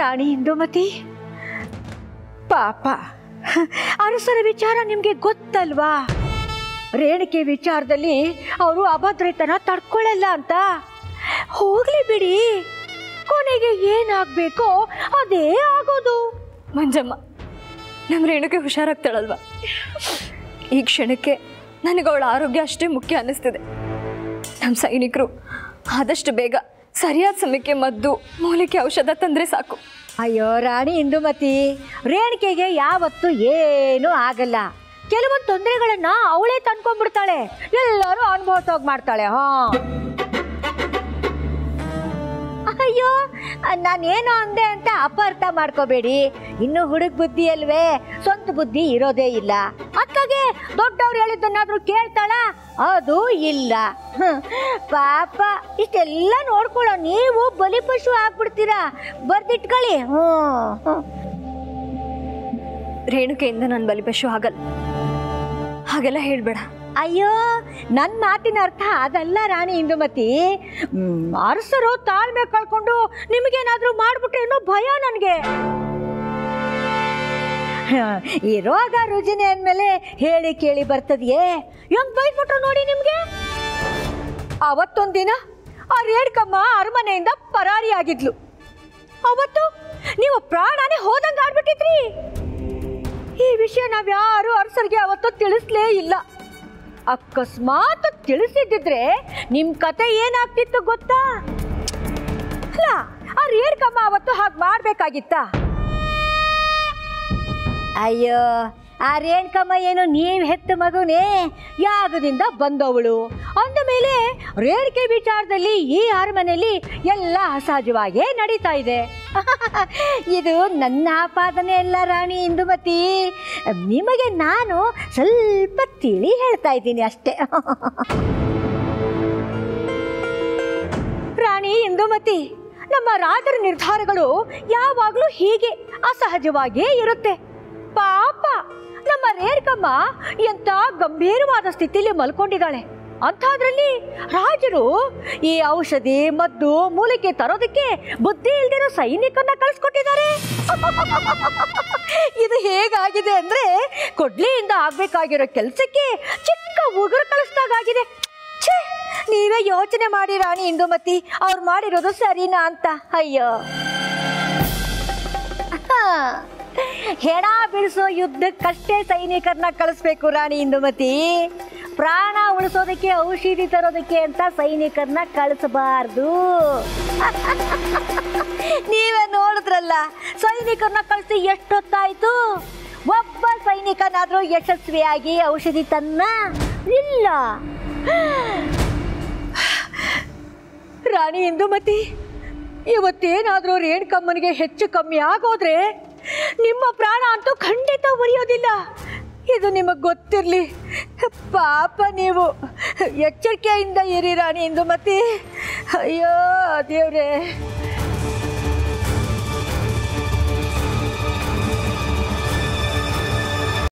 ರಾಣಿ ಇಂದುಮತಿ ಪಾಪ ಅರಸರ ವಿಚಾರ ನಿಮ್ಗೆ ಗೊತ್ತಲ್ವಾ ರೇಣಿಕೆ ವಿಚಾರದಲ್ಲಿ ಅವರು ಅಭದ್ರತನ ತಡ್ಕೊಳ್ಳಲ್ಲ ಅಂತ ಹೋಗ್ಲಿ ಬಿಡಿ ಕೊನೆಗೆ ಏನಾಗ್ಬೇಕೋ ಅದೇ ಆಗೋದು ಮಂಜಮ್ಮ ನಮ್ಮ ರೇಣುಕೆ ಹುಷಾರಾಗ್ತಾಳಲ್ವಾ ಈ ಕ್ಷಣಕ್ಕೆ ನನಗೆ ಅವಳ ಆರೋಗ್ಯ ಅಷ್ಟೇ ಮುಖ್ಯ ಅನ್ನಿಸ್ತಿದೆ ನಮ್ಮ ಸೈನಿಕರು ಆದಷ್ಟು ಬೇಗ ಸರಿಯಾದ ಸಮಯಕ್ಕೆ ಮದ್ದು ಮೂಲಿಕೆ ಔಷಧ ತಂದರೆ ಸಾಕು ಅಯ್ಯೋ ರಾಣಿ ಇಂದುಮತಿ ರೇಣಿಕೆಗೆ ಯಾವತ್ತೂ ಏನೂ ಆಗಲ್ಲ ಕೆಲವೊಂದು ತೊಂದರೆಗಳನ್ನ ಅವಳೇ ತಂದ್ಕೊಂಡ್ಬಿಡ್ತಾಳೆ ಎಲ್ಲರೂ ಅನುಭವಿಸೋಗಿ ಮಾಡ್ತಾಳೆ ಹಾ ಅಯ್ಯೋ ನಾನೇನೋ ಅಂದೆ ಅಂತ ಅಪಾರ್ಥ ಮಾಡ್ಕೋಬೇಡಿ ಇನ್ನು ಹುಡುಗ ಬುದ್ಧಿ ಅಲ್ವೇ ಸ್ವಂತ ಬುದ್ಧಿ ಇರೋದೇ ಇಲ್ಲ ಅತ್ತಗೆ ದೊಡ್ಡವ್ರು ಹೇಳಿದ್ದನ್ನಾದ್ರೂ ಕೇಳ್ತಾಳ ಅದು ಇಲ್ಲ ಹ್ಮ್. ಪಾಪ ಇಷ್ಟೆಲ್ಲ ನೋಡ್ಕೊಳ್ಳೋ ನೀವು ಬಲಿಪಶು ಆಗ್ಬಿಡ್ತೀರಾ ಬರ್ದಿಟ್ಕೊಳ್ಳಿ ಹ್ಞೂ ಹ್ಞೂ ರೇಣುಕೆಯಿಂದ ನಾನು ಬಲಿಪಶು ಆಗಲ್ಲ ಹಾಗೆಲ್ಲ ಹೇಳ್ಬೇಡ ಅಯ್ಯೋ ನನ್ನ ಮಾತಿನ ಅರ್ಥ ಅದಲ್ಲ ರಾಣಿ ಇಂದುಮತಿ ಮ್, ಅರಸರು ತಾಳ್ಮೆ ಕಳ್ಕೊಂಡು ನಿಮಗೇನಾದ್ರೂ ಮಾಡ್ಬಿಟ್ರೆ ಏನೋ ಭಯ ನನಗೆ ಈ ರೋಗ ರುಜಿನ ಅಂದಮೇಲೆ ಹೇಳಿ ಕೇಳಿ ಬರ್ತದೆಯೇ ಹೆಂಗ್ ಬೈದ್ಬಿಟ್ರು ನೋಡಿ ನಿಮ್ಗೆ ಅವತ್ತೊಂದಿನ ಆ ರೇಡ್ಕಮ್ಮ ಅರಮನೆಯಿಂದ ಪರಾರಿಯಾಗಿದ್ಲು ಅವತ್ತು ನೀವು ಪ್ರಾಣನೇ ಹೋದಂಗೆ ಆಡ್ಬಿಟ್ಟಿದ್ರಿ ಈ ವಿಷಯ ನಾವ್ಯಾರು ಅರಸರಿಗೆ ಅವತ್ತು ತಿಳಿಸ್ಲೇ ಇಲ್ಲ ಅಕಸ್ಮಾತ್ ತಿಳಿಸಿದ್ದಿದ್ರೆ ನಿಮ್ ಕತೆ ಏನಾಗ್ತಿತ್ತು ಗೊತ್ತಾ ಅಲ್ಲ ಆ ರೇಡ್ಕಮ್ಮ ಅವತ್ತು ಹಾಗೆ ಮಾಡ್ಬೇಕಾಗಿತ್ತಾ ಅಯ್ಯೋ ಆ ರೇಣ್ಕಮ್ಮ ಏನು ನೀವು ಹೆತ್ತ ಮಗುನೇ ಯಾಗದಿಂದ ಬಂದವಳು ಅಂದ ಮೇಲೆ ರೇಣಿಕೆ ವಿಚಾರದಲ್ಲಿ ಈ ಅರಮನೆಯಲ್ಲಿ ಎಲ್ಲ ಅಸಹಜವಾಗೇ ನಡೀತಾ ಇದೆ ಇದು ನನ್ನ ಆಪಾದನೆ ಅಲ್ಲ ರಾಣಿ ಇಂದುಮತಿ ನಿಮಗೆ ನಾನು ಸ್ವಲ್ಪ ತಿಳಿ ಹೇಳ್ತಾ ಇದ್ದೀನಿ ಅಷ್ಟೇ ರಾಣಿ ಇಂದುಮತಿ ನಮ್ಮ ರಾಜರ ನಿರ್ಧಾರಗಳು ಯಾವಾಗಲೂ ಹೀಗೆ ಅಸಹಜವಾಗಿಯೇ ಇರುತ್ತೆ ಪಾಪ ನಮ್ಮ ರೇರ್ಕಮ್ಮ ಎಂತ ಗಂಭೀರವಾದ ಸ್ಥಿತಿಲಿ ಮಲ್ಕೊಂಡಿದ್ದಾಳೆ ಅಂಥದ್ರಲ್ಲಿ ರಾಜರು ಈ ಔಷಧಿ ಮದ್ದು ಮೂಲಿಕೆ ತರೋದಕ್ಕೆ ಬುದ್ಧಿ ಇಲ್ದಿರೋ ಸೈನಿಕನ್ನ ಕಳಿಸ್ಕೊಟ್ಟಿದ್ದಾರೆ ಇದು ಹೇಗಾಗಿದೆ ಅಂದ್ರೆ ಕೊಡ್ಲಿಯಿಂದ ಆಗ್ಬೇಕಾಗಿರೋ ಕೆಲಸಕ್ಕೆ ಚಿಕ್ಕ ಉಗುರು ಕಳಿಸ್ದಾಗಾಗಿದೆ ಛೇ ನೀವೇ ಯೋಚನೆ ಮಾಡಿ ರಾಣಿ ಇಂದುಮತಿ ಅವ್ರು ಮಾಡಿರೋದು ಸರಿನಾ ಅಂತ ಅಯ್ಯೋ ಹಾ, ಹೆಣ ಬಿಡಿಸೋ ಯುದ್ಧಕ್ಕಷ್ಟೇ ಸೈನಿಕರನ್ನ ಕಳಿಸ್ಬೇಕು ರಾಣಿ ಇಂದುಮತಿ ಪ್ರಾಣ ಉಳಿಸೋದಕ್ಕೆ ಔಷಧಿ ತರೋದಕ್ಕೆ ಅಂತ ಸೈನಿಕರನ್ನ ಕಳಿಸಬಾರ್ದು ನೀವೇ ನೋಡಿದ್ರಲ್ಲ ಸೈನಿಕರನ್ನ ಕಳಿಸಿ ಎಷ್ಟೊತ್ತಾಯ್ತು ಒಬ್ಬ ಸೈನಿಕನಾದ್ರೂ ಯಶಸ್ವಿಯಾಗಿ ಔಷಧಿ ತನ್ನ ಇಲ್ಲ ರಾಣಿ ಇಂದುಮತಿ ಇವತ್ತೇನಾದ್ರೂ ರೇಣುಕಮ್ಮನಿಗೆ ಹೆಚ್ಚು ಕಮ್ಮಿ ಆಗೋದ್ರೆ ನಿಮ್ಮ ಪ್ರಾಣ ಅಂತೂ ಖಂಡಿತ ಉಳಿಯೋದಿಲ್ಲ ಇದು ನಿಮಗೆ ಗೊತ್ತಿರಲಿ ಪಾಪ ನೀವು ಎಚ್ಚರಿಕೆಯಿಂದ ಇರಿ ರಾಣಿ ಇಂದುಮತಿ ಅಯ್ಯೋ ದೇವ್ರೇ